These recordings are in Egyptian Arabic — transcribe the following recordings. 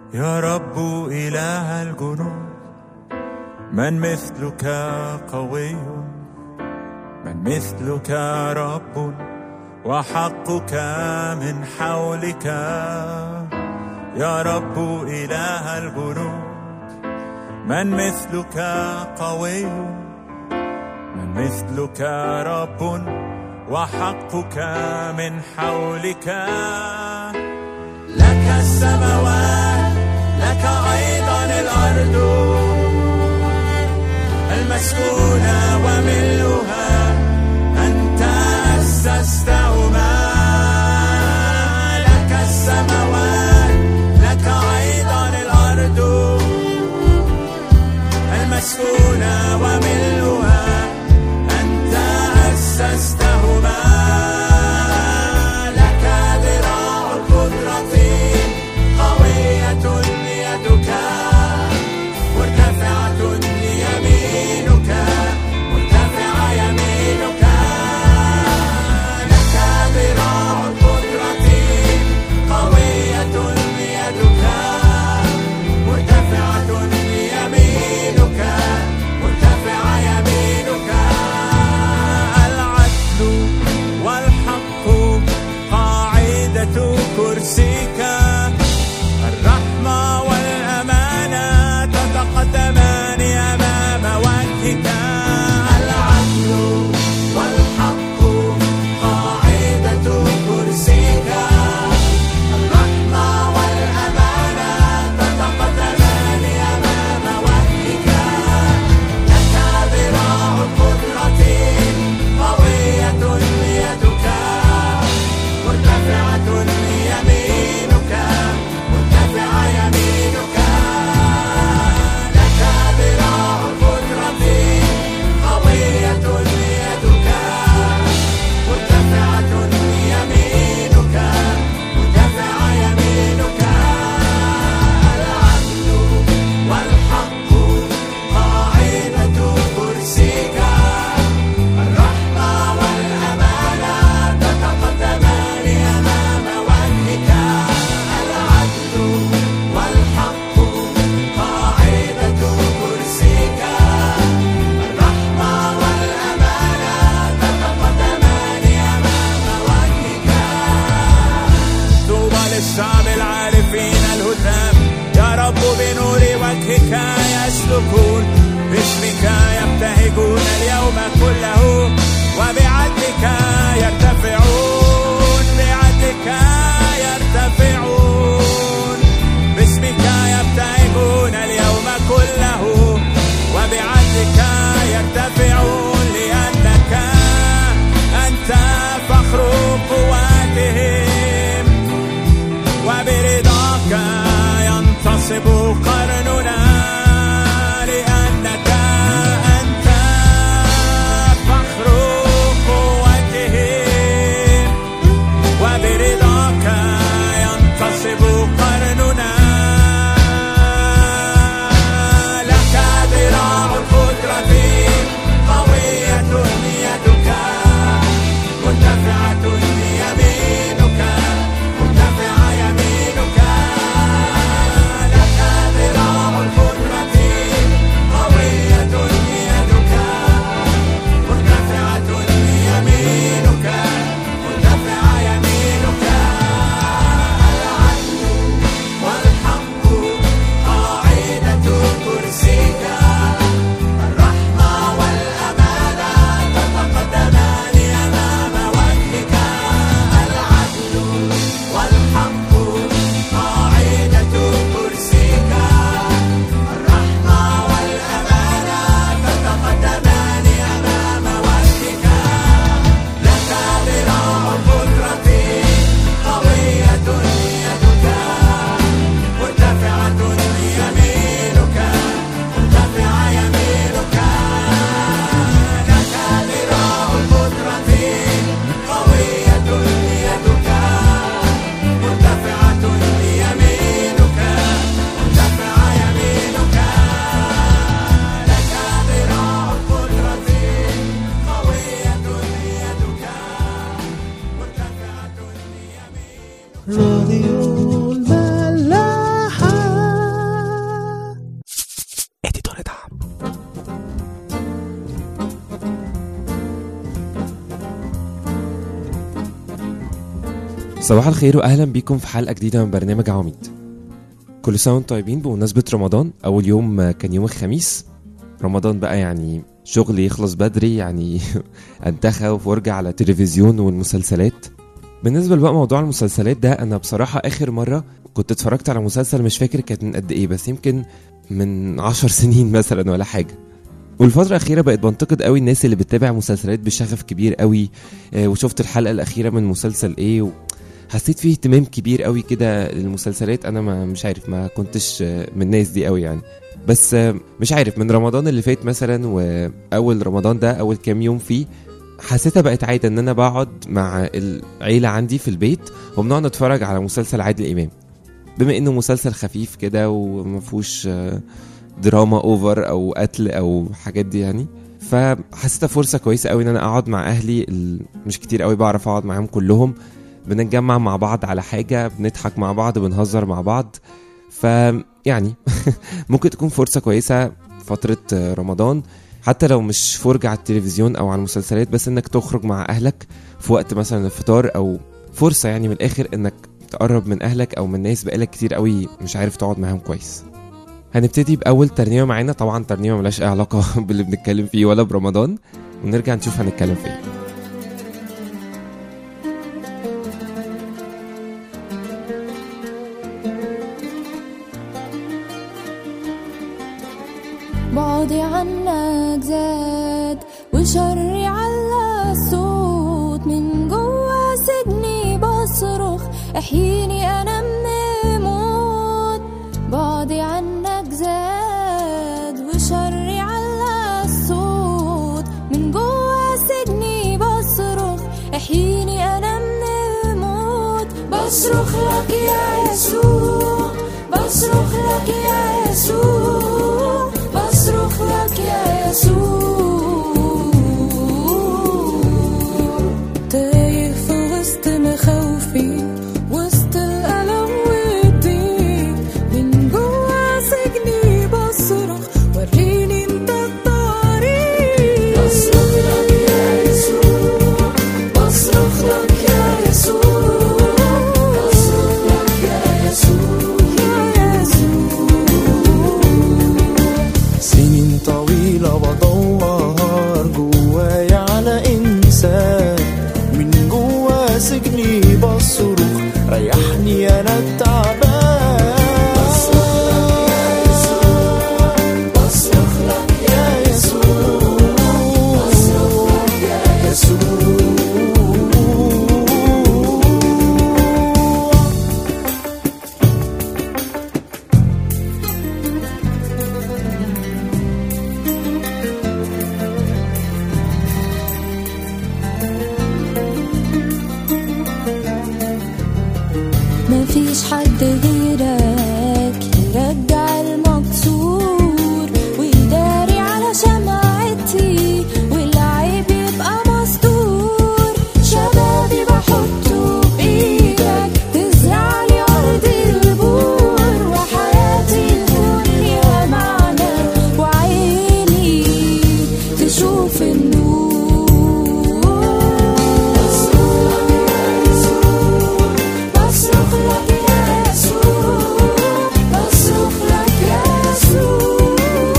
يا رب إله الجنود من مثلك قوي من مثلك رب وحقك من حولك يا رب إله الجنود من مثلك قوي من مثلك رب وحقك من حولك لك السماوات لك أيضا الأرض المسكونة وملؤها أنت أسستهما لك السماوات لك أيضا الأرض المسكونة وملؤها أنت أسستهما لك ذراع القدرة قوية يدك مرتفعة يمينك مرتفعة يمينك لك ذراع القدرة قوية يدك مرتفعة يمينك مرتفعة يمينك العدل والحق قاعدة كرسيك الرحمة والأمانة تتقدمان أمام وجهك العدل والحق قاعدة كرسيك الرحمة والأمانة تتقدمان أمام وجهك لك ذراع القدرة قوية يدك مرتفعة يمينك مرتفعة يمينك لك ذراع القدرة قوية يدك مرتفعة يمينك مرتفعة يمينك العدل والحق قاعدة كرسيك الرحمة والأمانة تتقدمان أمام وجهك العدل والحق قاعدة كرسيك الرحمة والأمانة تتقدمان أمام وجهك طوبى للشعب العارفين الهتام يا رب بنور وجهك يسلكون باسمك يبتهجون اليوم كله وبعدلك يرتفعون بعدلك يرتفعون باسمك يبتهجون اليوم كله وبعدلك يرتفعون لأنك أنت فخر قواتهم وبرضاك ينتصب قرننا لأنك أنت فخر قوتهم وبرضاك ينتصب قرننا لك ذراع القدرة قوية يدك مرتفعة يمينك مرتفعة يمينك لك ذراع القدرة قوية يدك مرتفعة يمينك مرتفعة يمينك العدل والحق قاعدة كرسيك الرحمة والأمانة تتقدمان أمام وجهك العدل والحق قاعدة كرسيك الرحمة والأمانة تتقدمان أمام وجهك لك ذراع القدرة قوية يدك مرتفعة يمينك مرتفعة يمينك لك ذراع القدرة قوية يدك مرتفعة يمينك مرتفعة يمينك لك ذراع القدرة قوية يدك مرتفعة يمينك راديو الملاحة صباح الخير واهلا بيكم في حلقه جديده من برنامج عواميد كل سنه وانتم طيبين بمناسبه رمضان اول يوم كان يوم الخميس رمضان بقى يعني شغل يخلص بدري يعني انتخى وفرجة على تلفزيون والمسلسلات بالنسبه لبقى موضوع المسلسلات ده انا بصراحه اخر مره كنت اتفرجت على مسلسل مش فاكر كانت من قد ايه بس يمكن من عشر سنين مثلا ولا حاجه والفترة الأخيرة بقت بنتقد قوي الناس اللي بتتابع مسلسلات بشغف كبير قوي آه، وشفت الحلقة الأخيرة من مسلسل إيه و... حسيت فيه اهتمام كبير قوي كده للمسلسلات انا ما مش عارف ما كنتش آه، من الناس دي قوي يعني بس آه، مش عارف من رمضان اللي فات مثلا واول رمضان ده اول كام يوم فيه حسيتها بقت عاده ان انا بقعد مع العيله عندي في البيت وبنقعد نتفرج على مسلسل عادل امام بما انه مسلسل خفيف كده وما فيهوش آه، دراما اوفر او قتل او حاجات دي يعني فحسيتها فرصه كويسه قوي ان انا اقعد مع اهلي ال- مش كتير قوي بعرف اقعد معاهم كلهم بنتجمع مع بعض على حاجه بنضحك مع بعض بنهزر مع بعض فيعني ممكن تكون فرصه كويسه فتره آه، رمضان حتى لو مش فرجة على التلفزيون او على المسلسلات بس انك تخرج مع اهلك في وقت مثلا الفطار او فرصه يعني من الاخر انك تقرب من اهلك او من ناس بقالك كتير قوي مش عارف تقعد معاهم كويس هنبتدي باول ترنيمه معانا طبعا ترنيمه ملهاش اي علاقه باللي بنتكلم فيه ولا برمضان ونرجع نشوف هنتكلم في ايه بعدي عنك زاد وشري على الصوت من جوا سجني بصرخ احييني انا من الموت بعدي عنك زاد وشري على الصوت من جوا سجني بصرخ احييني انا من الموت بصرخ لك يا يسوع بصرخ لك يا يسوع بصرخ لك يا يسوع تايه في وسط مخاوفي وسط الألم والضيق من جوا سجني بصرخ وريني انت الطريق بصرخ لك يا يسوع بصرخ لك يا يسوع بصرخ لك يا يسوع يا يسوع سنين طويلة بدور جوايا على إنسان من جوا سجني بصرخ ريحني أنا التعبان بصرخ لك يا يسوع بصرخ لك يا يسوع مفيش حد غيرك يرجع المكسور ويداري على شمعتي والعيب يبقى مستور شبابي بحطه بإيدك تزرع لي أرض البور وحياتي تكون ليها معنى وعيني تشوف النور بصرخ لك يا يسوع بصرخ لك يا يسوع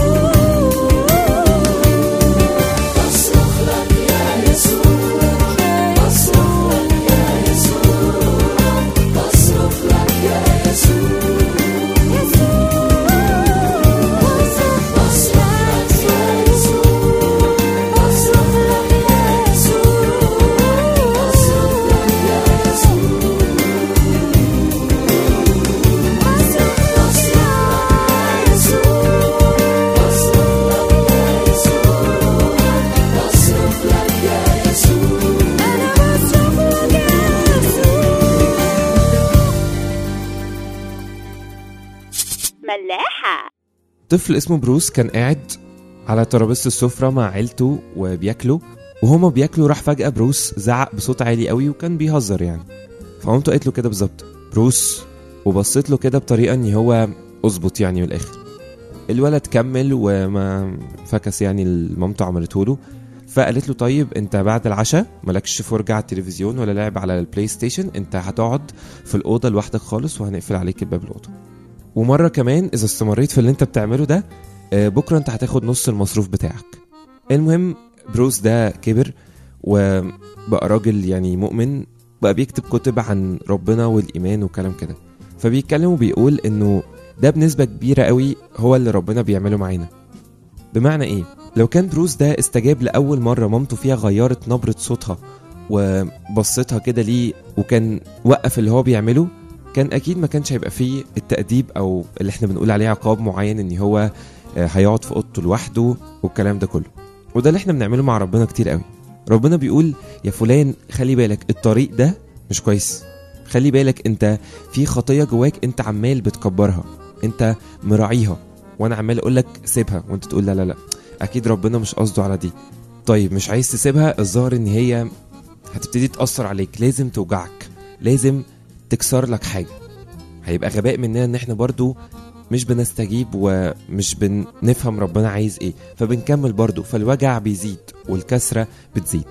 بصرخ لك يا يسوع بصرخ لك يا يسوع بصرخ لك يا يسوع بصرخ لك يا يسوع بصرخ لك يا يسوع بصرخ لك يا يسوع ملاحة طفل اسمه بروس كان قاعد على ترابيزة السفرة مع عيلته وبياكلوا وهما بياكلوا راح فجأة بروس زعق بصوت عالي قوي وكان بيهزر يعني فمامته قالت له كده بالظبط بروس وبصيت له كده بطريقة ان هو اظبط يعني من الاخر الولد كمل وما فكس يعني اللي مامته عملته له فقالت له طيب انت بعد العشاء مالكش فرجة على التلفزيون ولا لعب على البلاي ستيشن انت هتقعد في الأوضة لوحدك خالص وهنقفل عليك الباب الأوضة ومرة كمان إذا استمريت في اللي انت بتعمله ده آه، بكرة انت هتاخد نص المصروف بتاعك المهم بروس ده كبر وبقى راجل يعني مؤمن بقى بيكتب كتب عن ربنا والإيمان وكلام كده فبيتكلم وبيقول انه ده بنسبة كبيرة قوي هو اللي ربنا بيعمله معانا بمعنى ايه لو كان بروس ده استجاب لأول مرة مامته فيها غيرت نبرة صوتها وبصتها كده ليه وكان وقف اللي هو بيعمله كان اكيد ما كانش هيبقى فيه التأديب او اللي احنا بنقول عليه عقاب معين ان هو آه، هيقعد في اوضته لوحده والكلام ده كله وده اللي احنا بنعمله مع ربنا كتير قوي ربنا بيقول يا فلان خلي بالك الطريق ده مش كويس خلي بالك انت في خطيه جواك انت عمال بتكبرها انت مراعيها وانا عمال اقول لك سيبها وانت تقول لا لا لا اكيد ربنا مش قصده على دي طيب مش عايز تسيبها الظاهر ان هي هتبتدي تاثر عليك لازم توجعك لازم تكسر لك حاجه هيبقى غباء مننا ان احنا برضو مش بنستجيب ومش بنفهم ربنا عايز ايه فبنكمل برضو فالوجع بيزيد والكسرة بتزيد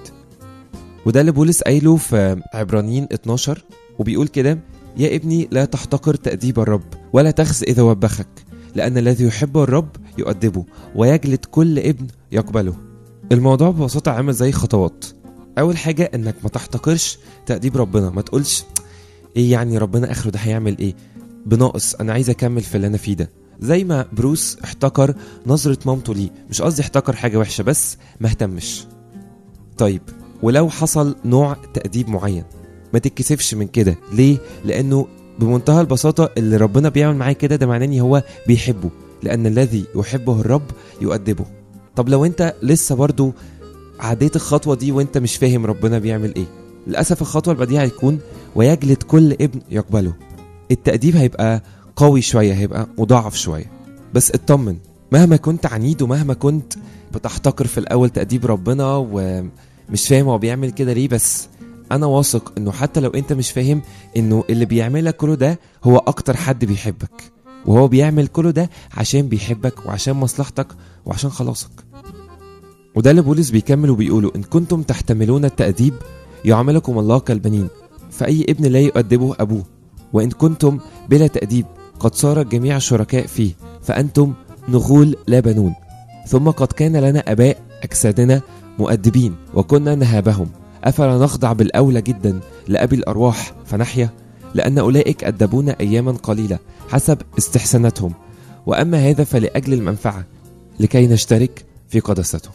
وده اللي بولس قايله في عبرانيين 12 وبيقول كده يا ابني لا تحتقر تأديب الرب ولا تخز إذا وبخك لأن الذي يحب الرب يؤدبه ويجلد كل ابن يقبله الموضوع ببساطة عامل زي خطوات أول حاجة إنك ما تحتقرش تأديب ربنا ما تقولش إيه يعني ربنا آخره ده هيعمل إيه بناقص أنا عايز أكمل في اللي أنا فيه ده زي ما بروس احتكر نظرة مامته ليه مش قصدي احتكر حاجة وحشة بس ما اهتمش طيب ولو حصل نوع تأديب معين ما تتكسفش من كده ليه لأنه بمنتهى البساطة اللي ربنا بيعمل معاه كده ده معناه ان هو بيحبه لأن الذي يحبه الرب يؤدبه طب لو انت لسه برضو عديت الخطوة دي وانت مش فاهم ربنا بيعمل ايه للأسف الخطوة اللي بعديها هيكون ويجلد كل ابن يقبله التأديب هيبقى قوي شوية هيبقى مضاعف شوية بس اطمن مهما كنت عنيد ومهما كنت بتحتقر في الأول تأديب ربنا ومش فاهم هو بيعمل كده ليه بس أنا واثق إنه حتى لو أنت مش فاهم إنه اللي بيعملك كله ده هو أكتر حد بيحبك وهو بيعمل كله ده عشان بيحبك وعشان مصلحتك وعشان خلاصك وده اللي بولس بيكمل وبيقوله إن كنتم تحتملون التأديب يعاملكم الله كالبنين فأي ابن لا يؤدبه أبوه وإن كنتم بلا تأديب قد صار الجميع شركاء فيه فأنتم نغول لا بنون ثم قد كان لنا أباء أجسادنا مؤدبين وكنا نهابهم أفلا نخضع بالأولى جدا لأبي الأرواح فنحيا لأن أولئك أدبونا أياما قليلة حسب استحساناتهم وأما هذا فلأجل المنفعة لكي نشترك في قدسته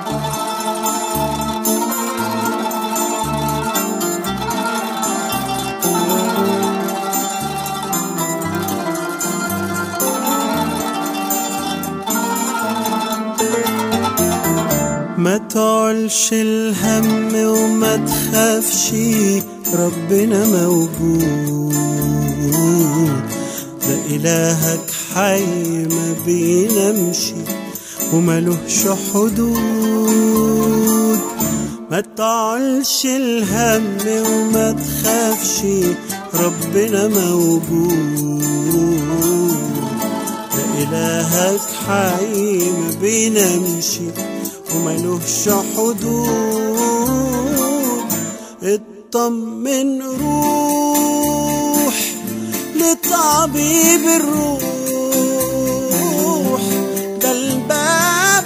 ما تعلش الهم وما تخافش ربنا موجود ده إلهك حي ما بينامش وملوش حدود ما تعلش الهم وما تخافش ربنا موجود ده إلهك حي ما بينامش وملوش حدود اطمن روح لطبيب الروح ده الباب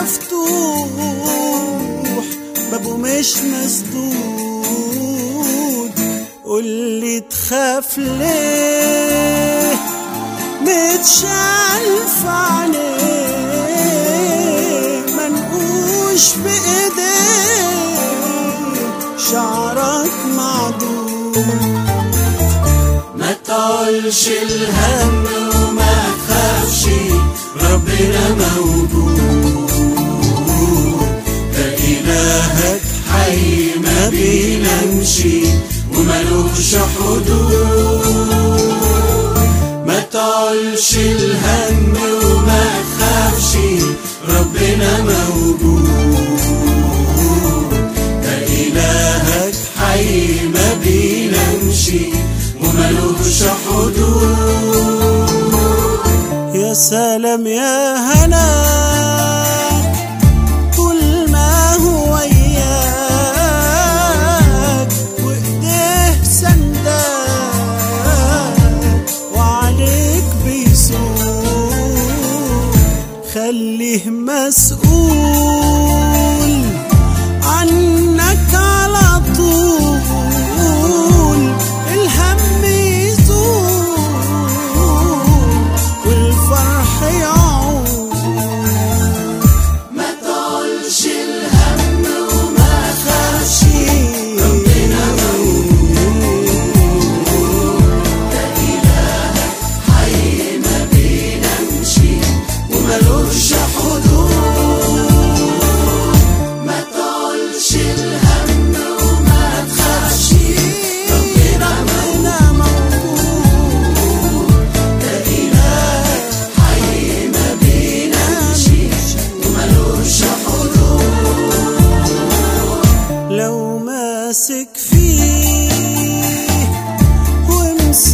مفتوح بابه مش مسدود قولي تخاف ليه متشال في عينيه منقوش بايديه شعرك معدود ما تعولش الهم وما تخافش ربنا موجود ده إلهك حي ما بينامش وملوش حدود ما تعولش الهم وما تخافش ربنا موجود ده إلهك حي ما بينامش وملوش حدود يا سلام يا هنا طول ما هو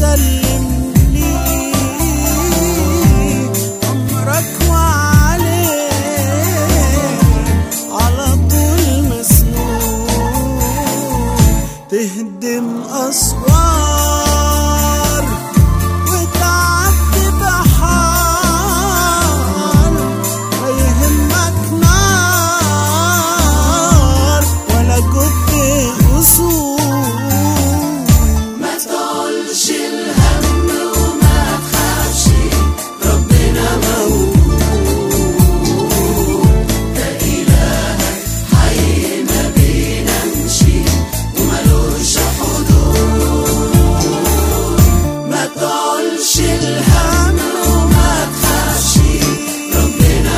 وسلم لي أمرك وعليه على طول مسنون تهدم أسوار وتعدي بحار ما يهمك نار ولا جد أصول ما تقولش الهم وما تخافش ربنا موجود ده إلهك حي ما بينامش وملوش حدود ما تقولش الهم وما تخافش ربنا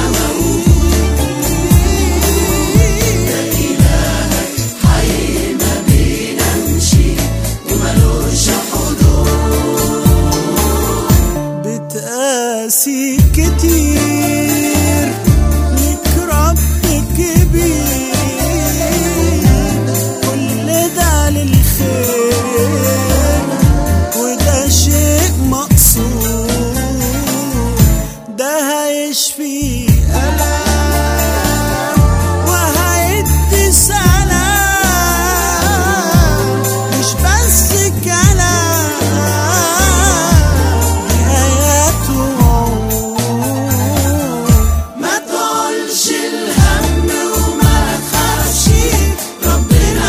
موجود ده إلهك حي ما بينامش وملوش حدود بتقاسي كتير لك رب كبير كل ده للخير وده شيء مقصود ده هيشفي ألم وهيدي سلام مش بس كلام آيات وعود ما تقولش الهم وما تخافش ربنا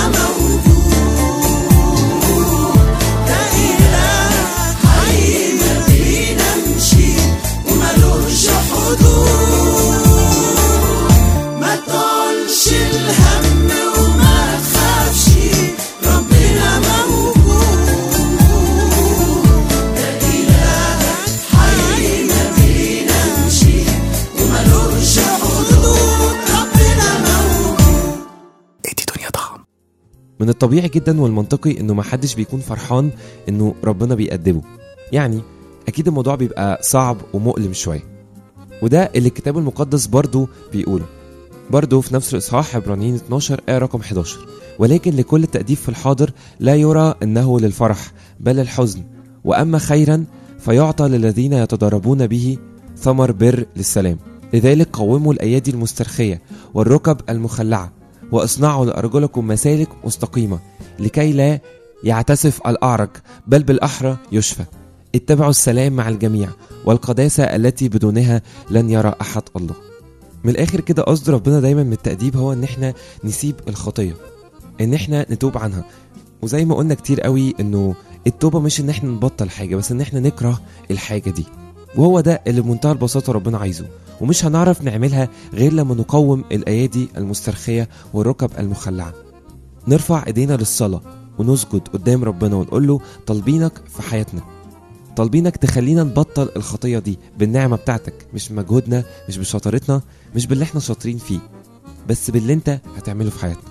موجود ده إله حي ما بينامش وملوش حدود ما تقولش الهم وما تخافش ربنا موجود ده إلهك حي ما بينامش وملوش حدود ربنا موجود ادي دنيا ضخم من الطبيعي جدا والمنطقي انه محدش بيكون فرحان انه ربنا بيأدبه يعني اكيد الموضوع بيبقى صعب ومؤلم شويه وده اللي الكتاب المقدس برضه بيقوله برضه في نفس الاصحاح عبرانيين 12 آية رقم 11 ولكن لكل التأديب في الحاضر لا يرى انه للفرح بل الحزن واما خيرا فيعطى للذين يتدربون به ثمر بر للسلام لذلك قوموا الايادي المسترخيه والركب المخلعه واصنعوا لارجلكم مسالك مستقيمه لكي لا يعتسف الاعرج بل بالاحرى يشفى اتبعوا السلام مع الجميع والقداسه التي بدونها لن يرى احد الله من الاخر كده قصد ربنا دايما من التأديب هو ان احنا نسيب الخطيه ان احنا نتوب عنها وزي ما قلنا كتير قوي انه التوبه مش ان احنا نبطل حاجه بس ان احنا نكره الحاجه دي وهو ده اللي بمنتهى البساطه ربنا عايزه ومش هنعرف نعملها غير لما نقوم الايادي المسترخيه والركب المخلعه نرفع ايدينا للصلاه ونسجد قدام ربنا ونقول له طالبينك في حياتنا طالبينك تخلينا نبطل الخطيه دي بالنعمه بتاعتك مش بمجهودنا مش بشطارتنا مش باللي احنا شاطرين فيه بس باللي انت هتعمله في حياتنا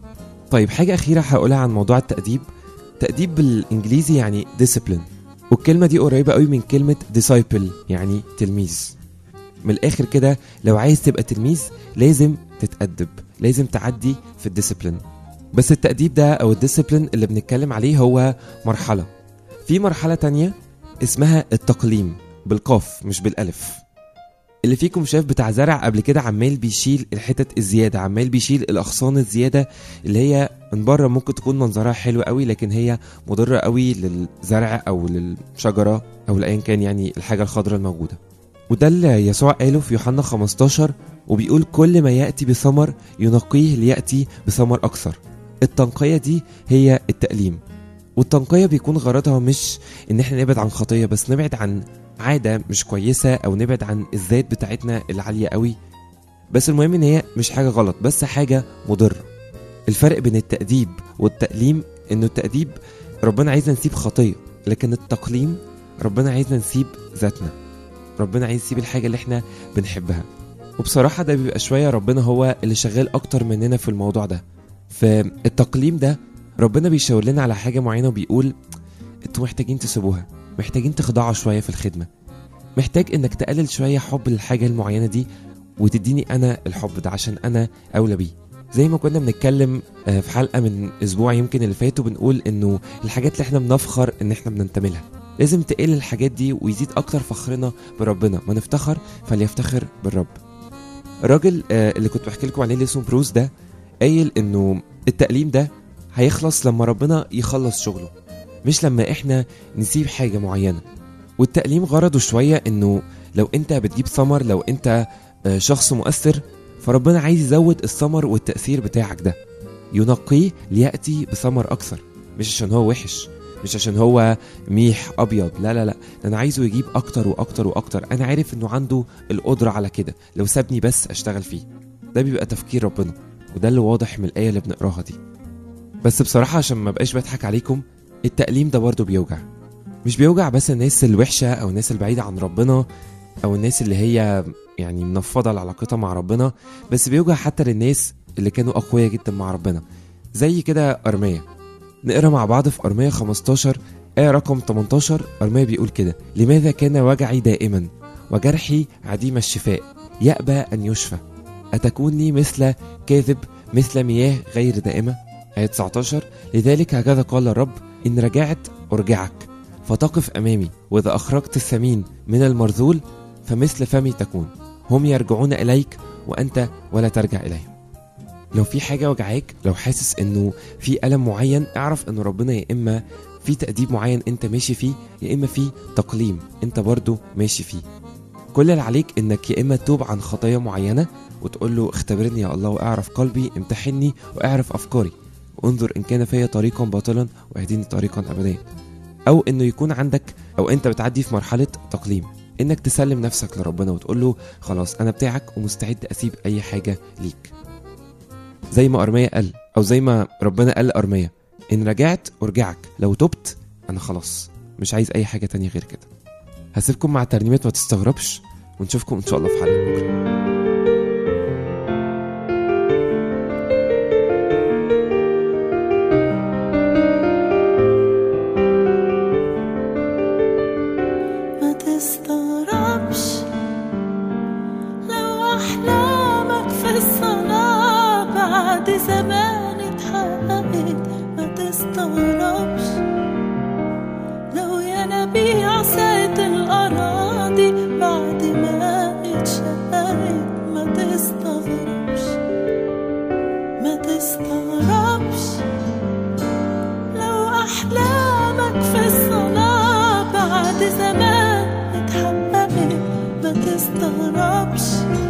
طيب حاجه اخيره هقولها عن موضوع التاديب تاديب بالانجليزي يعني discipline والكلمه دي قريبه قوي من كلمه disciple يعني تلميذ من الاخر كده لو عايز تبقى تلميذ لازم تتأدب لازم تعدي في الديسيبلين بس التأديب ده او الديسيبلين اللي بنتكلم عليه هو مرحلة في مرحلة تانية اسمها التقليم بالقاف مش بالالف اللي فيكم شاف بتاع زرع قبل كده عمال بيشيل الحتت الزياده عمال بيشيل الاغصان الزياده اللي هي من بره ممكن تكون منظرها حلو قوي لكن هي مضره قوي للزرع او للشجره او لايا كان يعني الحاجه الخضراء الموجوده وده اللي يسوع قاله في يوحنا 15 وبيقول كل ما ياتي بثمر ينقيه لياتي بثمر اكثر التنقيه دي هي التأليم والتنقية بيكون غرضها مش ان احنا نبعد عن خطية بس نبعد عن عادة مش كويسة او نبعد عن الذات بتاعتنا العالية قوي بس المهم ان هي مش حاجة غلط بس حاجة مضرة الفرق بين التأديب والتأليم انه التأديب ربنا عايزنا نسيب خطية لكن التقليم ربنا عايزنا نسيب ذاتنا ربنا عايز يسيب الحاجة اللي احنا بنحبها وبصراحة ده بيبقى شوية ربنا هو اللي شغال أكتر مننا في الموضوع ده فالتقليم ده ربنا بيشاور لنا على حاجة معينة وبيقول انتوا محتاجين تسيبوها محتاجين تخضعوا شوية في الخدمة محتاج انك تقلل شوية حب للحاجة المعينة دي وتديني انا الحب ده عشان انا اولى بيه زي ما كنا بنتكلم في حلقة من اسبوع يمكن اللي فات وبنقول انه الحاجات اللي احنا بنفخر ان احنا بننتمي لها لازم تقل الحاجات دي ويزيد اكتر فخرنا بربنا ما نفتخر فليفتخر بالرب الراجل آه، اللي كنت بحكي لكم عليه اللي اسمه بروس ده قايل انه التأليم ده هيخلص لما ربنا يخلص شغله مش لما احنا نسيب حاجة معينة والتأليم غرضه شوية انه لو انت بتجيب ثمر لو انت آه، شخص مؤثر فربنا عايز يزود الثمر والتأثير بتاعك ده ينقيه ليأتي بثمر أكثر مش عشان هو وحش مش عشان هو ميح أبيض لا لا لا ده أنا عايزه يجيب أكتر وأكتر وأكتر أنا عارف إنه عنده القدرة على كده لو سابني بس أشتغل فيه ده بيبقى تفكير ربنا وده اللي واضح من الآية اللي بنقراها دي بس بصراحة عشان ما بقاش بضحك عليكم التأليم ده برضه بيوجع مش بيوجع بس الناس الوحشة أو الناس البعيدة عن ربنا أو الناس اللي هي يعني منفضة لعلاقتها مع ربنا بس بيوجع حتى للناس اللي كانوا أقوياء جدا مع ربنا زي كده أرمية نقرا مع بعض في أرمية 15 آية رقم 18 أرمية بيقول كده لماذا كان وجعي دائما وجرحي عديم الشفاء يأبى أن يشفى أتكوني مثل كاذب مثل مياه غير دائمة آية 19 لذلك هكذا قال الرب إن رجعت أرجعك فتقف أمامي وإذا أخرجت الثمين من المرذول فمثل فمي تكون هم يرجعون إليك وأنت ولا ترجع إليهم لو في حاجة وجعاك لو حاسس إنه في ألم معين اعرف إن ربنا يا إما في تأديب معين أنت ماشي فيه يا إما في تقليم أنت برضو ماشي فيه كل اللي عليك إنك يا إما تتوب عن خطايا معينة وتقول له اختبرني يا الله واعرف قلبي امتحني واعرف أفكاري وانظر إن كان فيا طريقا باطلا واهديني طريقا أبديا أو إنه يكون عندك أو أنت بتعدي في مرحلة تقليم إنك تسلم نفسك لربنا وتقول له خلاص أنا بتاعك ومستعد أسيب أي حاجة ليك زي ما أرمية قال أو زي ما ربنا قال لأرمية إن رجعت أرجعك لو تبت أنا خلاص مش عايز أي حاجة تانية غير كده هسيبكم مع ترنيمات ما تستغربش ونشوفكم إن شاء الله في حلقة بكرة ما تستغربش لو أحلامك في الصلاة بعد زمان اتحققت ما تستغربش لو ينابيع ساعة الأراضي بعد ما اتشققت ما تستغربش ما تستغربش لو أحلامك في الصلاة بعد زمان اتحققت ما تستغربش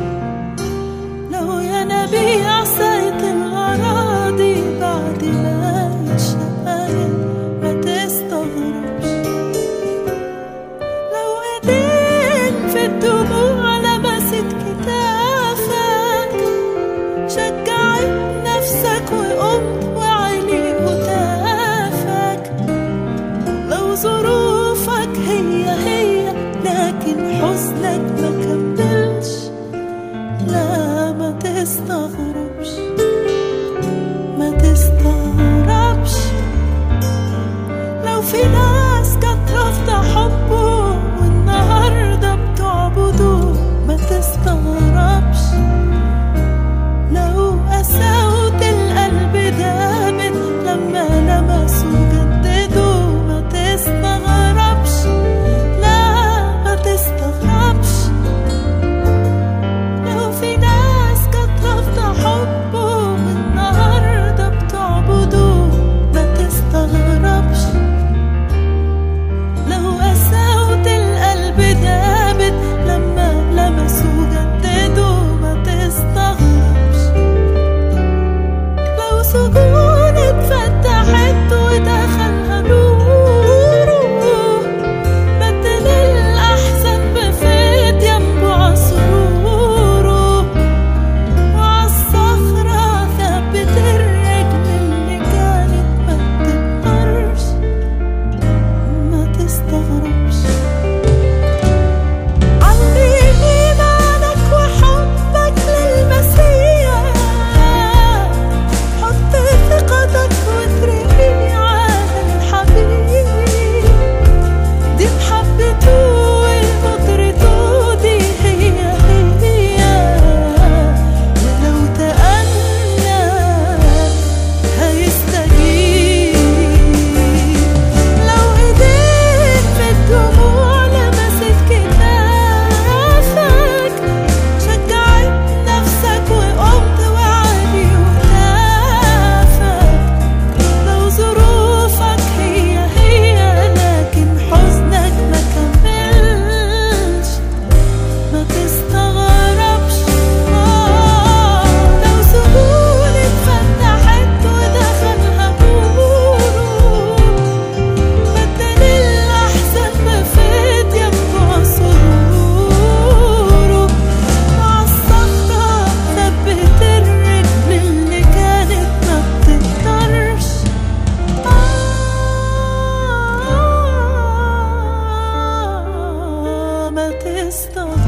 لو ينابيع ساعة الأراضي بعد ما اتشققت ما تستغربش لو ايدين في الدموع لمست كتافك شجعت نفسك وقمت وعلي هتافك لو ظروفك هي هي لكن حزنك ما كملش لا ما تستغربش ما تستغربش لو في ناس كانت رافضة حبه والنهاردة بتعبده ما تستغربش لو قساوة القلب دامت لما لمسوا جددوا ما تستغربش لا ما تستغربش يستغرب